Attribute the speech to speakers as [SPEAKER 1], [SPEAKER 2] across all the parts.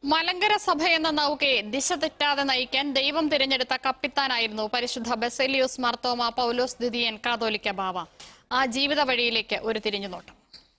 [SPEAKER 1] മലങ്കര സഭ എന്ന നൗകയെ ദിശ തെറ്റാതെ നയിക്കാൻ ദൈവം തിരഞ്ഞെടുത്ത കപ്പിത്താനായിരുന്നു പരിശുദ്ധ ബെസേലിയോസ് മാർത്തോമ പൗലോസ് ദിദിയൻ കാതോലിക്ക ബാവ ആ ജീവിത വഴിയിലേക്ക് ഒരു തിരിഞ്ഞുനോട്ടം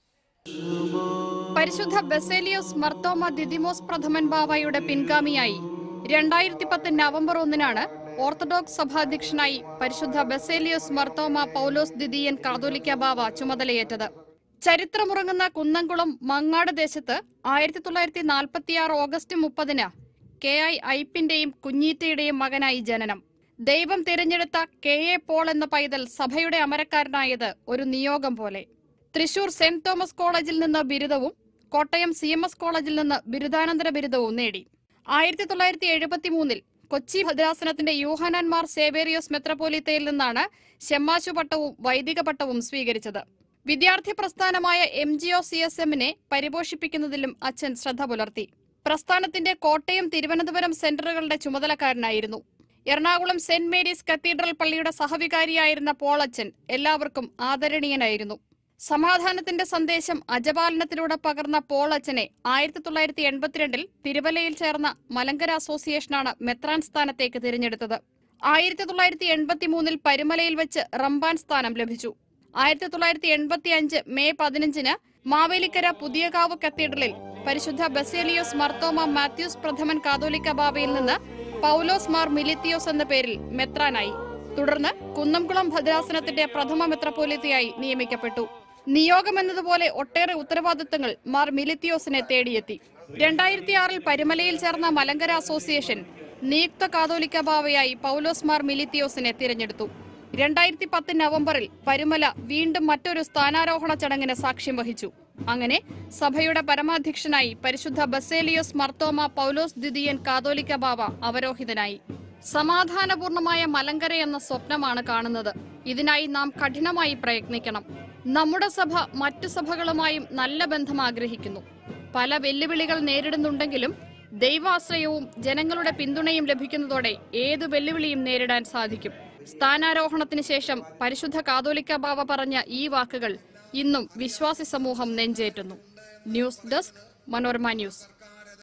[SPEAKER 1] പരിശുദ്ധ ബെസേലിയോസ് മർത്തോമ ദിദിമോസ് പ്രഥമൻ ബാവയുടെ പിൻഗാമിയായി രണ്ടായിരത്തി പത്ത് നവംബർ ഒന്നിനാണ് ഓർത്തഡോക്സ് സഭാധ്യക്ഷനായി പരിശുദ്ധ ബെസേലിയോസ് മർത്തോമ പൗലോസ് ദിദിയൻ കാതോലിക്ക ബാവ ചുമതലയേറ്റത് ചരിത്രമുറങ്ങുന്ന കുന്നംകുളം മങ്ങാട് ദേശത്ത് ആയിരത്തി തൊള്ളായിരത്തി നാൽപ്പത്തിയാറ് ഓഗസ്റ്റ് മുപ്പതിന് കെ ഐ ഐപ്പിന്റെയും കുഞ്ഞീറ്റയുടെയും മകനായി ജനനം ദൈവം തിരഞ്ഞെടുത്ത കെ എ പോൾ എന്ന പൈതൽ സഭയുടെ അമരക്കാരനായത് ഒരു നിയോഗം പോലെ തൃശൂർ സെന്റ് തോമസ് കോളേജിൽ നിന്ന് ബിരുദവും കോട്ടയം സി എം എസ് കോളേജിൽ നിന്ന് ബിരുദാനന്തര ബിരുദവും നേടി ആയിരത്തി തൊള്ളായിരത്തി എഴുപത്തി മൂന്നിൽ കൊച്ചി ഭദ്രാസനത്തിന്റെ യൂഹാനാൻമാർ സേവേറിയോസ് മെത്രപ്പോലിത്തയിൽ നിന്നാണ് ഷെമ്മാശു പട്ടവും വൈദിക പട്ടവും സ്വീകരിച്ചത് വിദ്യാർത്ഥി പ്രസ്ഥാനമായ M G O C S എമ്മിനെ പരിപോഷിപ്പിക്കുന്നതിലും അച്ഛൻ ശ്രദ്ധ പുലർത്തി പ്രസ്ഥാനത്തിന്റെ കോട്ടയം തിരുവനന്തപുരം സെന്ററുകളുടെ ചുമതലക്കാരനായിരുന്നു എറണാകുളം സെന്റ് മേരീസ് കത്തീഡ്രൽ പള്ളിയുടെ സഹവികാരിയായിരുന്ന പോളച്ചൻ എല്ലാവർക്കും ആദരണീയനായിരുന്നു സമാധാനത്തിന്റെ സന്ദേശം അജപാലനത്തിലൂടെ പകർന്ന പോളച്ചനെ ആയിരത്തി തൊള്ളായിരത്തി എൺപത്തിരണ്ടിൽ തിരുവല്ലയിൽ ചേർന്ന മലങ്കര അസോസിയേഷനാണ് മെത്രാൻ സ്ഥാനത്തേക്ക് തിരഞ്ഞെടുത്തത് ആയിരത്തി തൊള്ളായിരത്തി എൺപത്തി മൂന്നിൽ പരുമലയിൽ വെച്ച് റംബാൻ സ്ഥാനം ലഭിച്ചു ആയിരത്തി തൊള്ളായിരത്തി എൺപത്തി അഞ്ച് മെയ് പതിനഞ്ചിന് മാവേലിക്കര പുതിയകാവ് കത്തീഡ്രലിൽ പരിശുദ്ധ ബസേലിയോസ് മർത്തോമ മാത്യൂസ് പ്രഥമൻ കാതോലിക്ക ബാബയിൽ നിന്ന് പൗലോസ് മാർ മിലിത്തിയോസ് എന്ന പേരിൽ മെത്രാനായി തുടർന്ന് കുന്നംകുളം ഭദ്രാസനത്തിന്റെ പ്രഥമ മെത്രപ്പോലിത്തയായി നിയമിക്കപ്പെട്ടു നിയോഗമെന്നതുപോലെ ഒട്ടേറെ ഉത്തരവാദിത്തങ്ങൾ മാർ മിലിത്തിയോസിനെ തേടിയെത്തി രണ്ടായിരത്തി ആറിൽ പരുമലയിൽ ചേർന്ന മലങ്കര അസോസിയേഷൻ നിയുക്ത കാതോലിക്ക ബാവയായി പൗലോസ് മാർ മിലിത്തിയോസിനെ തിരഞ്ഞെടുത്തു രണ്ടായിരത്തി പത്ത് നവംബറിൽ പരുമല വീണ്ടും മറ്റൊരു സ്ഥാനാരോഹണ ചടങ്ങിന് സാക്ഷ്യം വഹിച്ചു അങ്ങനെ സഭയുടെ പരമാധ്യക്ഷനായി പരിശുദ്ധ ബസേലിയോസ് മർത്തോമ പൗലോസ് ദിദിയൻ കാതോലിക്ക ബാവ അവരോഹിതനായി സമാധാനപൂർണമായ മലങ്കര എന്ന സ്വപ്നമാണ് കാണുന്നത് ഇതിനായി നാം കഠിനമായി പ്രയത്നിക്കണം നമ്മുടെ സഭ മറ്റു സഭകളുമായും നല്ല ബന്ധം ആഗ്രഹിക്കുന്നു പല വെല്ലുവിളികൾ നേരിടുന്നുണ്ടെങ്കിലും ദൈവാശ്രയവും ജനങ്ങളുടെ പിന്തുണയും ലഭിക്കുന്നതോടെ ഏതു വെല്ലുവിളിയും നേരിടാൻ സാധിക്കും സ്ഥാനാരോഹണത്തിന് ശേഷം പരിശുദ്ധ കാതോലിക്ക ബാവ പറഞ്ഞ ഈ വാക്കുകൾ ഇന്നും വിശ്വാസി സമൂഹം നെഞ്ചേറ്റുന്നു ന്യൂസ് ഡെസ്ക് മനോരമ ന്യൂസ്